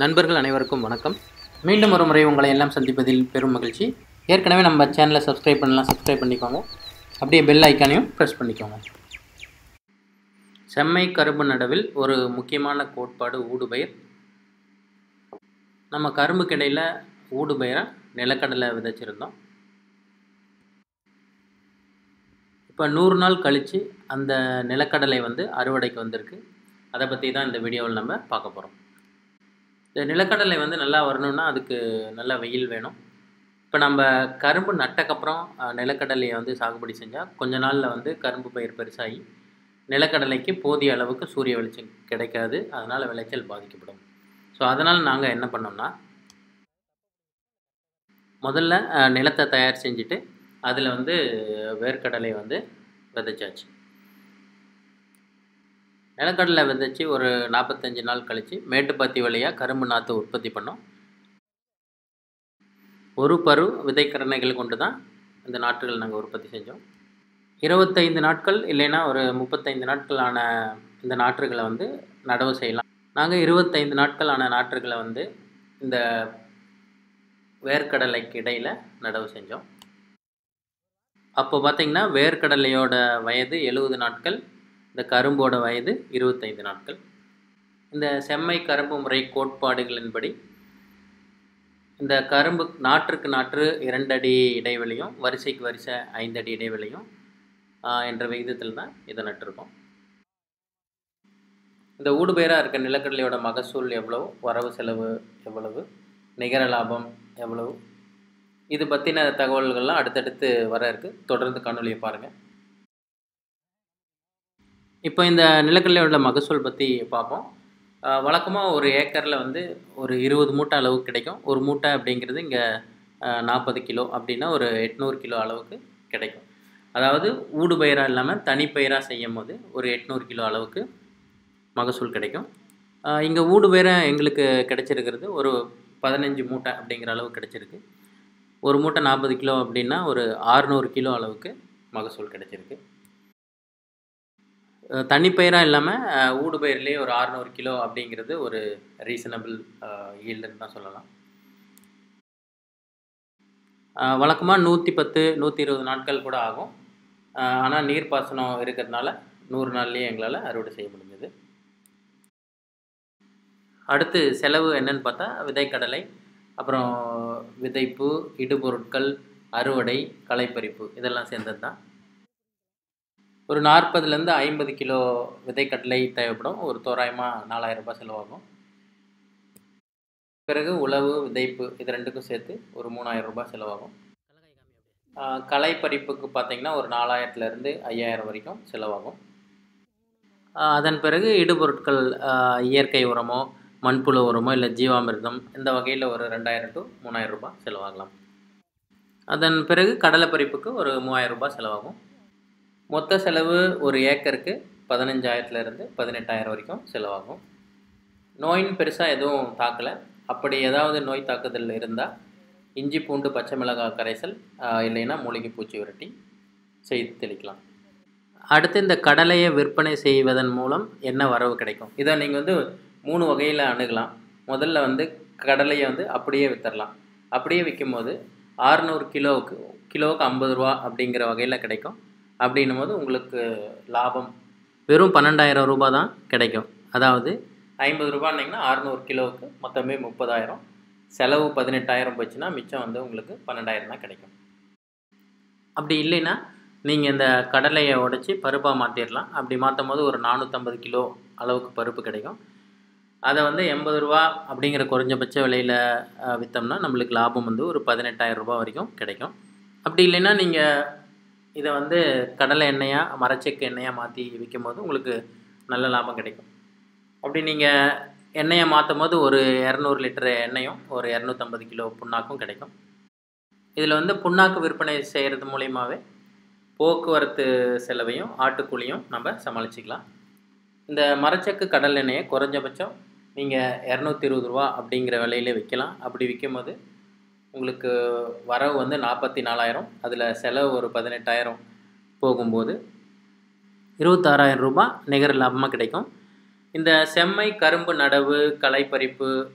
நண்பர்கள் அனைவருக்கும் வணக்கம் மீண்டும் ஒரு முறை உங்களை எல்லாம் சந்திப்பதில் பெரும் மகிழ்ச்சி ஏற்கனவே நம்ம சேனலை சப்ஸ்கிரைப் பண்ணலாம் சப்ஸ்கிரைப் பண்ணிக்கோங்க அப்படியே பெல் ஐக்கானையும் ப்ரெஸ் பண்ணிக்கோங்க செம்மை கரும்பு நடவில் ஒரு முக்கியமான கோட்பாடு ஊடுபயிர் நம்ம கரும்புக்கு இடையில் ஊடுபயிரை நிலக்கடலை விதைச்சிருந்தோம் இப்போ நூறு நாள் கழித்து அந்த நிலக்கடலை வந்து அறுவடைக்கு வந்திருக்கு அதை பற்றி தான் இந்த வீடியோவில் நம்ம பார்க்க போகிறோம் இந்த நிலக்கடலை வந்து நல்லா வரணும்னா அதுக்கு நல்ல வெயில் வேணும் இப்போ நம்ம கரும்பு நட்டக்கப்புறம் அஹ், நிலக்கடலையை வந்து சாகுபடி செஞ்சால் கொஞ்ச நாளில் வந்து கரும்பு பயிர் பெருசாகி நிலக்கடலைக்கு போதிய அளவுக்கு சூரிய வெளிச்சம் கிடைக்காது அதனால் விளைச்சல் பாதிக்கப்படும் ஸோ அதனால் நாங்கள் என்ன பண்ணோம்னா முதல்ல அஹ், நிலத்தை தயார் செஞ்சுட்டு அதில் வந்து வேர்க்கடலை வந்து விதைச்சாச்சு நிலக்கடலை விதைச்சி ஒரு நாற்பத்தஞ்சு நாள் கழித்து மேட்டுப்பாத்தி வழியாக கரும்பு நாற்று உற்பத்தி பண்ணோம் ஒரு பரு விதைக்கரணைகள் கொண்டு தான் இந்த நாற்றுகள் நாங்கள் உற்பத்தி செஞ்சோம் இருபத்தைந்து நாட்கள் இல்லைன்னா ஒரு முப்பத்தைந்து நாட்களான இந்த நாற்றுகளை வந்து நடவு செய்யலாம் நாங்கள் இருபத்தைந்து நாட்களான நாற்றுகளை வந்து இந்த வேர்க்கடலைக்கு இடையில் நடவு செஞ்சோம் அப்போ பார்த்திங்கன்னா வேர்க்கடலையோட வயது எழுபது நாட்கள் இந்த கரும்போட வயது இருபத்தைந்து நாட்கள் இந்த செம்மை கரும்பு முறை கோட்பாடுகளின்படி இந்த கரும்பு நாற்றுக்கு நாற்று இரண்டடி இடைவெளியும் வரிசைக்கு வரிசை ஐந்தடி இடைவெளியும் ஆஹ், என்ற விகிதத்தில் தான் இதை நட்டிருக்கோம் இந்த ஊடுபயிராக இருக்க நிலக்கடலையோட மகசூல் எவ்வளவு வரவு செலவு எவ்வளவு நிகர லாபம் எவ்வளவு இது பற்றின தகவல்கள்லாம் அடுத்தடுத்து வர இருக்குது தொடர்ந்து காணொலியை பாருங்கள் இப்போ இந்த நிலக்கடலையோட மகசூல் பற்றி பார்ப்போம் வழக்கமாக ஒரு ஏக்கரில் வந்து ஒரு இருபது மூட்டை அளவு கிடைக்கும் ஒரு மூட்டை அப்படிங்கிறது இங்கே நாற்பது கிலோ அப்படின்னா ஒரு எட்நூறு கிலோ அளவுக்கு கிடைக்கும் அதாவது ஊடு பயிராக இல்லாமல் தனிப்பயிராக செய்யும் போது ஒரு எட்நூறு கிலோ அளவுக்கு மகசூல் கிடைக்கும் இங்கே ஊடு பயிராக எங்களுக்கு கிடைச்சிருக்கிறது ஒரு பதினஞ்சு மூட்டை அப்படிங்கிற அளவு கிடைச்சிருக்கு ஒரு மூட்டை நாற்பது கிலோ அப்படின்னா ஒரு ஆறுநூறு கிலோ அளவுக்கு மகசூல் கிடைச்சிருக்கு அஹ் தனிப்பயிராக இல்லாமல் ஊடு பயிர்லேயே ஒரு அறுநூறு கிலோ அப்படிங்கிறது ஒரு ரீசனபிள் ஈல்டுன்னு தான் சொல்லலாம் வழக்கமாக நூற்றி பத்து நூற்றி இருபது நாட்கள் கூட ஆகும் ஆனால் நீர்ப்பாசனம் இருக்கிறதுனால நூறு நாள்லேயே எங்களால் அறுவடை செய்ய முடிஞ்சது அடுத்து செலவு என்னன்னு பார்த்தா விதைக்கடலை அப்புறம் விதைப்பு இடுபொருட்கள் அறுவடை களைப்பறிப்பு இதெல்லாம் சேர்ந்தது தான் ஒரு நாற்பதுலேருந்து ஐம்பது கிலோ விதைக்கடலை தேவைப்படும் ஒரு தோராயமாக நாலாயிரம் ரூபாய் செலவாகும் பிறகு உழவு விதைப்பு இது ரெண்டுக்கும் சேர்த்து ஒரு மூணாயிரம் ரூபாய் செலவாகும் ஆஹ் களை பறிப்புக்கு பார்த்தீங்கன்னா ஒரு நாலாயிரத்துலேருந்து ஐயாயிரம் வரைக்கும் செலவாகும் ஆஹ் அதன் பிறகு இடுபொருட்கள் ஆஹ் இயற்கை உரமோ மண்புழு உரமோ இல்லை ஜீவாமிர்தம் இந்த வகையில் ஒரு ரெண்டாயிரம் டு மூணாயிரம் ரூபாய் செலவாகலாம் அதன் பிறகு கடலை பறிப்புக்கு ஒரு மூவாயிரம் ரூபாய் செலவாகும் மொத்த செலவு ஒரு ஏக்கருக்கு பதினஞ்சாயிரத்துலேருந்து பதினெட்டாயிரம் வரைக்கும் செலவாகும் நோயின் பெருசாக எதுவும் தாக்கலை அப்படி ஏதாவது நோய் தாக்குதல் இருந்தால் இஞ்சி பூண்டு பச்சை மிளகாய் கரைசல் ஆஹ் இல்லைன்னா மூலிகை பூச்சி விரட்டி செய்து தெளிக்கலாம் அடுத்து இந்த கடலையை விற்பனை செய்வதன் மூலம் என்ன வரவு கிடைக்கும் இதை நீங்கள் வந்து மூணு வகையில் அணுகலாம் முதல்ல வந்து கடலையை வந்து அப்படியே வித்தரலாம் அப்படியே விற்கும்போது ஆறுநூறு கிலோவுக்கு கிலோவுக்கு ஐம்பது ரூபா அப்படிங்கிற வகையில் கிடைக்கும் அப்படின்னும் போது உங்களுக்கு லாபம் வெறும் பன்னெண்டாயிரம் ரூபாய் தான் கிடைக்கும் அதாவது ஐம்பது ரூபான்னீங்கன்னா அறுநூறு கிலோவுக்கு மொத்தமே முப்பதாயிரம் செலவு பதினெட்டாயிரம் போச்சுன்னா மிச்சம் வந்து உங்களுக்கு பன்னெண்டாயிரம் தான் கிடைக்கும் அப்படி இல்லைன்னா நீங்கள் இந்த கடலையை உடைச்சி பருப்பாக மாற்றிடலாம் அப்படி மாற்றும் போது ஒரு நானூற்றம்பது கிலோ அளவுக்கு பருப்பு கிடைக்கும் அதை வந்து எண்பது ரூபா அப்படிங்கிற குறைஞ்சபட்ச விலையில் விற்றோம்னா நம்மளுக்கு லாபம் வந்து ஒரு பதினெட்டாயிரம் ரூபாய் வரைக்கும் கிடைக்கும் அப்படி இல்லைன்னா நீங்கள் இதை வந்து கடலை எண்ணெயாக மரச்செக்கு எண்ணெயாக மாற்றி விற்கும் போது உங்களுக்கு நல்ல லாபம் கிடைக்கும் அப்படி நீங்கள் எண்ணெயை மாற்றும் போது ஒரு இரநூறு லிட்டர் எண்ணெயும் ஒரு இரநூத்தம்பது கிலோ புண்ணாக்கும் கிடைக்கும் இதில் வந்து புண்ணாக்கு விற்பனை செய்கிறது மூலியமாகவே போக்குவரத்து செலவையும் ஆட்டுக்கூலியும் நம்ம சமாளிச்சிக்கலாம் இந்த மரச்செக்கு கடல் எண்ணெயை குறைஞ்சபட்சம் நீங்கள் இரநூத்தி இருபது ரூபா அப்படிங்கிற விலையில விற்கலாம் அப்படி விற்கும் போது உங்களுக்கு வரவு வந்து நாற்பத்தி நாலாயிரம் அதில் செலவு ஒரு பதினெட்டாயிரம் போகும்போது இருபத்தாறாயிரம் ரூபாய் நிகர லாபமாக கிடைக்கும் இந்த செம்மை கரும்பு நடவு களைப்பறிப்பு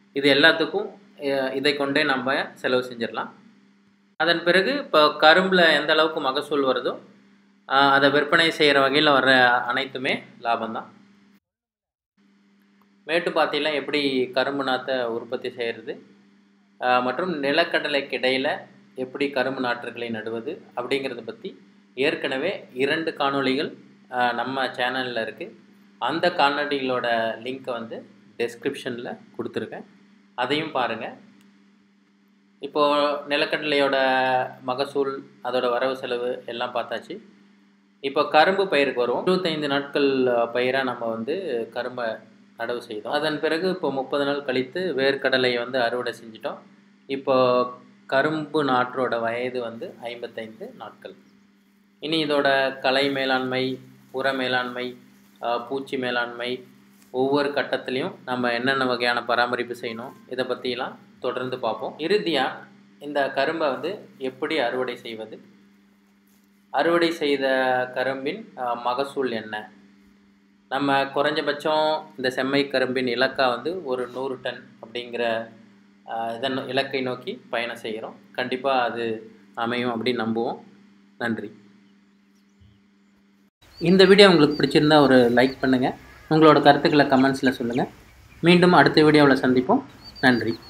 இது எல்லாத்துக்கும் அஹ், இதை கொண்டே நம்ம செலவு செஞ்சிடலாம் அதன் பிறகு இப்போ கரும்பில் எந்த அளவுக்கு மகசூல் வருதோ அஹ், அதை விற்பனை செய்கிற வகையில் வர்ற அனைத்துமே லாபம்தான் மேட்டுப்பாத்தியில் எப்படி கரும்பு நாற்றை உற்பத்தி செய்கிறது மற்றும் நிலக்கடலைக்கு இடையில் எப்படி கரும்பு நாற்றுகளை நடுவது அப்படிங்கிறத பற்றி ஏற்கனவே இரண்டு காணொளிகள் அஹ், நம்ம சேனலில் இருக்குது அந்த காணொளிகளோட லிங்க்கை வந்து டெஸ்கிரிப்ஷனில் கொடுத்துருக்கேன் அதையும் பாருங்கள் இப்போது நிலக்கடலையோட மகசூல் அதோட வரவு செலவு எல்லாம் பார்த்தாச்சு இப்போ கரும்பு பயிருக்கு வருவோம் இருபத்தைந்து நாட்கள் பயிராக நம்ம வந்து கரும்பை நடவு செய்தோம் அதன் பிறகு இப்போ முப்பது நாள் கழித்து வேர்க்கடலையை வந்து அறுவடை செஞ்சிட்டோம் இப்போ கரும்பு நாற்றோட வயது வந்து ஐம்பத்தைந்து நாட்கள் இனி இதோட கலை மேலாண்மை உர மேலாண்மை ஆஹ், பூச்சி மேலாண்மை ஒவ்வொரு கட்டத்துலேயும் நம்ம என்னென்ன வகையான பராமரிப்பு செய்யணும் இதை பற்றிலாம் தொடர்ந்து பார்ப்போம் இறுதியாக இந்த கரும்பை வந்து எப்படி அறுவடை செய்வது அறுவடை செய்த கரும்பின் ஆஹ், மகசூல் என்ன நம்ம குறைஞ்சபட்சம் இந்த செம்மை கரும்பின் இலக்கா வந்து ஒரு நூறு டன் அப்படிங்கிற ஆஹ், இதன் இலக்கை நோக்கி பயணம் செய்கிறோம் கண்டிப்பாக அது அமையும் அப்படின்னு நம்புவோம் நன்றி இந்த வீடியோ உங்களுக்கு பிடிச்சிருந்தா ஒரு லைக் பண்ணுங்கள் உங்களோட கருத்துக்களை கமெண்ட்ஸில் சொல்லுங்கள் மீண்டும் அடுத்த வீடியோவில் சந்திப்போம் நன்றி